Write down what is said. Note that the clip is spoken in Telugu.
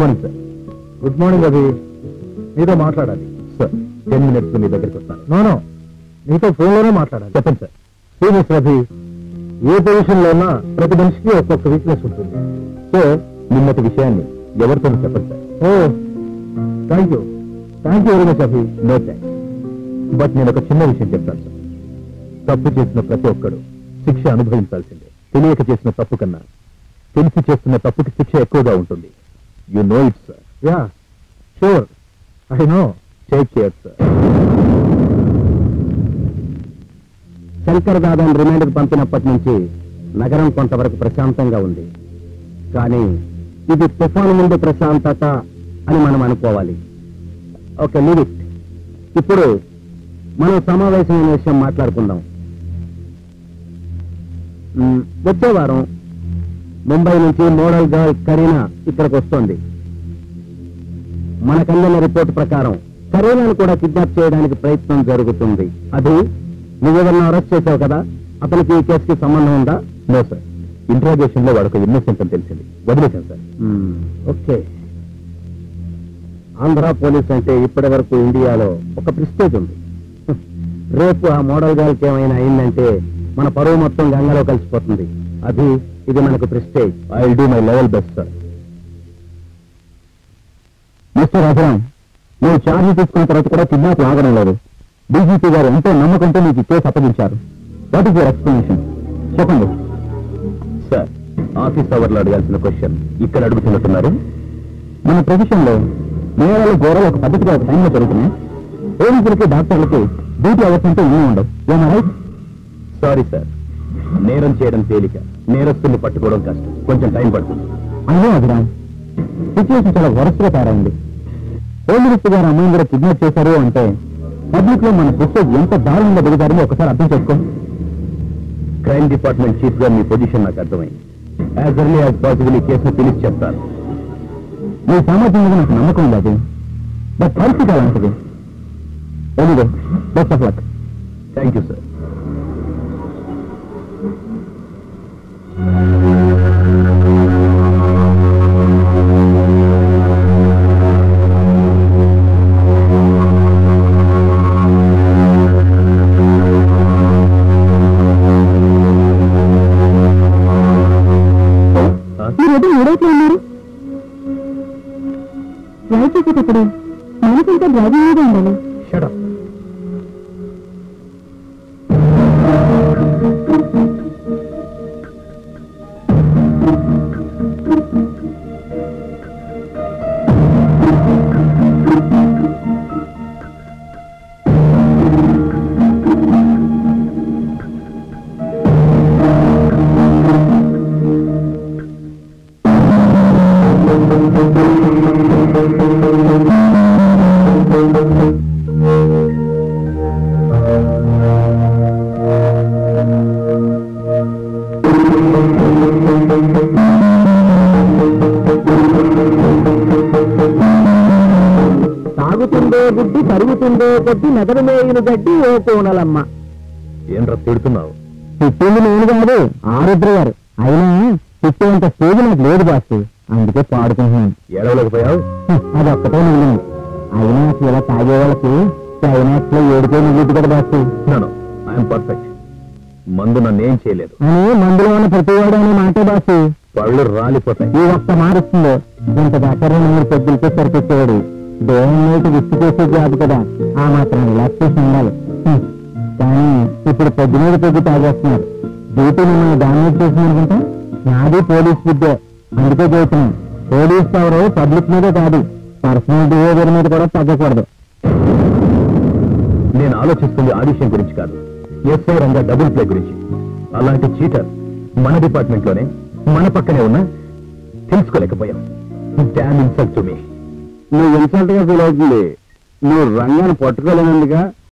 Morning sir good morning Abhi నీతో మాట్లాడాలి సార్ టెన్ మినిట్స్ మీ దగ్గరికి వస్తాను నో నో నీతో ఫోన్లోనే మాట్లాడాలి చెప్పండి సార్ సీరియస్ అభి ఏ పొజిషన్ లో ఉన్నా ప్రతి మనిషికి ఒక్కొక్క వీక్నెస్ ఉంటుంది సో నిన్నటి విషయాన్ని ఎవరితో చెప్పండి sir oh thank you thank you very much Abhi no thanks but నేను ఒక చిన్న విషయం చెప్తాను సార్ తప్పు చేసిన ప్రతి ఒక్కడు శిక్ష అనుభవించాల్సిందే తెలియక చేసిన తప్పు కన్నా తెలిసి చేస్తున్న తప్పుకి శిక్ష ఎక్కువగా ఉంటుంది you know it sir yeah sure I know take care sir Shankar దాదాని రిమైండర్ పంపినప్పటి నుంచి నగరం కొంతవరకు ప్రశాంతంగా ఉంది కానీ ఇది తుఫాను ముందు ప్రశాంతత అని మనం అనుకోవాలి ఓకే లీవ్ ఇట్ ఇప్పుడు మనం సమావేశమైన విషయం మాట్లాడుకుందాం మ్, వచ్చే వారం ముంబై నుంచి మోడల్ గర్ల్ కరీనా ఇక్కడికి వస్తోంది మనకందిన రిపోర్ట్ ప్రకారం కరీనాను కూడా కిడ్నాప్ చేయడానికి ప్రయత్నం జరుగుతుంది అది నువ్వేదన్నా అరెస్ట్ చేసావు కదా అతనికి ఈ కేసుకి సంబంధం ఉందా నో సార్ ఇంట్రాగేషన్ లో వాడొక ఇన్నోసెంట్ అని తెలిసింది వదిలేశాను సార్ ఓకే ఆంధ్ర పోలీస్ అంటే ఇప్పటి వరకు ఇండియాలో ఒక ప్రిస్టేజ్ ఉంది రేపు ఆ మోడల్ గర్ల్కి ఏమైనా అయిందంటే మన పరువు మొత్తం గంగలో కలిసిపోతుంది అది ఇది మనకు prestige I do my level best sir mister Rajaram నువ్వు ఛార్జ్ తీసుకున్న తర్వాత కూడా కిడ్నాప్ ఆగడం లేదు డీజీపీ గారు ఎంతో నమ్మకంతో నీకు ఈ కేసు అప్పగించారు వాట్ ఇస్ యువర్ ఎక్స్ప్లెనేషన్ చెప్పండి సార్ ఆఫీస్ అవర్లో అడగాల్సిన క్వశ్చన్ ఇక్కడ అడుగుతున్నట్టున్నారు మన ప్రొఫెషన్ లో నేరాలు ఘోరాలు ఒక పద్ధతిగా ఒక టైంలో జరుగుతున్నాయి పోలీసులకి డాక్టర్లకి డ్యూటీ అవర్స్ అంటే ఏమీ ఉండవు ఏమన్నా రైట్ సారీ సార్ నేరం చేయడం తేలిక నేరస్తుల్ని పట్టుకోవడం కష్టం కొంచెం టైం పడుతుంది అయ్యో అభిరామ్ సిచ్యువేషన్ చాలా వరస్ట్గా తయారైంది హోమ్ మినిస్టర్ గారు అమ్మాయిని కూడా కిడ్నాప్ చేశారు అంటే పబ్లిక్ లో మన ప్రెస్టేజ్ ఎంత దారుణంగా దిగుతారని ఒకసారి అర్థం చేసుకో క్రైమ్ డిపార్ట్మెంట్ చీఫ్ గా మీ పొజిషన్ నాకు అర్థమైంది యాజ్ ఎర్లీ యాజ్ పాసిబుల్ ఈ కేసును పిలిచి చెప్తాను నీ సామర్థ్యం మీద నాకు నమ్మకం ఉంది అది బట్ పరిస్థితి అలాంటిది anyway best of luck thank you sir మీరు ఏదో మూడైతే ఉన్నారు డ్రైవ్ చేసేటప్పుడు మనసంతా డ్రైవింగ్ మీద ఉండాలి షడప్ తాగుతుందో గుడ్డి తరుగుతుందో కొద్ది మెదడు మేయిన గడ్డి ఓ కోనలమ్మ ఏంట్రా తిడుతున్నావు తిట్టింది నేను కాదు ఆరుద్ర గారు అయినా తిట్టేంత స్టేజ్ నాకు లేదు బాస్ అందుకే పాడుకుంటున్నాను ఏడవలేకపోయావు అది ఒక్కటే మిగిలింది అయినా అసలు ఇలా తాగే వాళ్ళకి క్లైమాక్స్ లో ఏడిపోయి మిగిలింది కదా బాస్ నో ఐఎమ్ పర్ఫెక్ట్ మందు నన్ను ఏం చేయలేదు అని మందులో ఉన్న ప్రతివాడు అనే మాటే బాస్ పళ్ళు రాలిపోతాయి ఈ ఒక్క మారుస్తుందో ఇంత దాకా రెండు మూడు పెద్దలతో సరిపెట్టేవాడు దేవుని విస్తు చేసే జాబ్ కదా ఆ మాత్రం రిలాక్సేషన్ ఉండాలి హ్మ్. కానీ ఇప్పుడు పెద్ద మీద పెద్ద తాగేస్తున్నారు డ్యూటీ మిమ్మల్ని డామినేట్ చేసిందనుకుంటా నాది పోలీస్ విద్య అందుకే చెబుతున్నాను పోలీస్ పవర్ పబ్లిక్ మీదే కాదు పర్సనల్ బిహేవియర్ మీద కూడా తగ్గకూడదు నేను ఆలోచిస్తుంది ఆడిషన్ గురించి కాదు ఎస్ఐ రంగా డబుల్ ప్లే గురించి అలాంటి చీటర్ మన డిపార్ట్మెంట్ లోనే మన పక్కనే ఉన్నా తెలుసుకోలేకపోయాం డామ్ ఇన్సల్ట్ టు మీ నువ్వు ఇన్సల్ట్ గా ఫీల్ అవుతుంది నువ్వు రంగాన్ని పట్టుకోలేనందుగా